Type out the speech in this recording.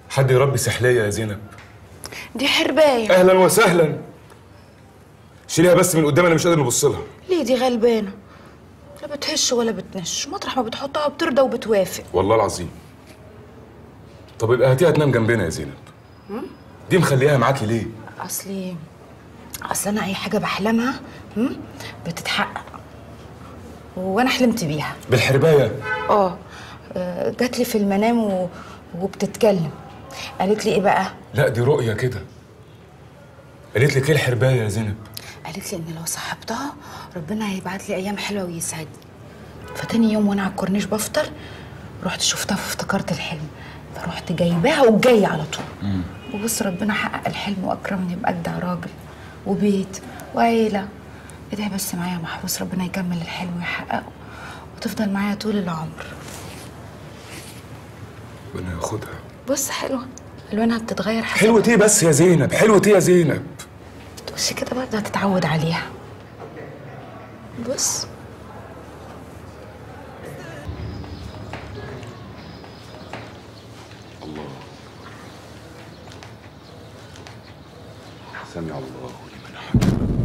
حد يربي سحليه يا زينب دي حربايه اهلا وسهلا شيليها بس من قدام انا مش قادر نبص لها ليه دي غلبانه لا بتهش ولا بتنش مطرح ما بتحطها بترضى وبتوافق والله العظيم طب يبقى هاتيها تنام جنبنا يا زينب دي مخليها معاكي ليه اصلي اصل انا اي حاجه بحلمها هم؟ بتتحقق وانا حلمت بيها بالحربايه اه آه، جات لي في المنام و... وبتتكلم قالت لي ايه بقى لا دي رؤيه كده قالت لك ايه الحربايه يا زينب قالت لي ان لو صاحبتها ربنا هيبعت لي ايام حلوه ويسعدني فتاني يوم وانا على الكورنيش بفطر رحت شفتها فافتكرت الحلم فرحت جايباها وجايه على طول وبص ربنا حقق الحلم واكرمني باجدع راجل وبيت وعيله ادعي بس معايا يا محروس ربنا يكمل الحلم ويحققه وتفضل معايا طول العمر ربنا ياخدها بص حلوه الوانها بتتغير حسب حلوة ايه بس يا زينب حلوة ايه يا زينب بص كده برضه هتتعود عليها بص سمع الله لمن حمده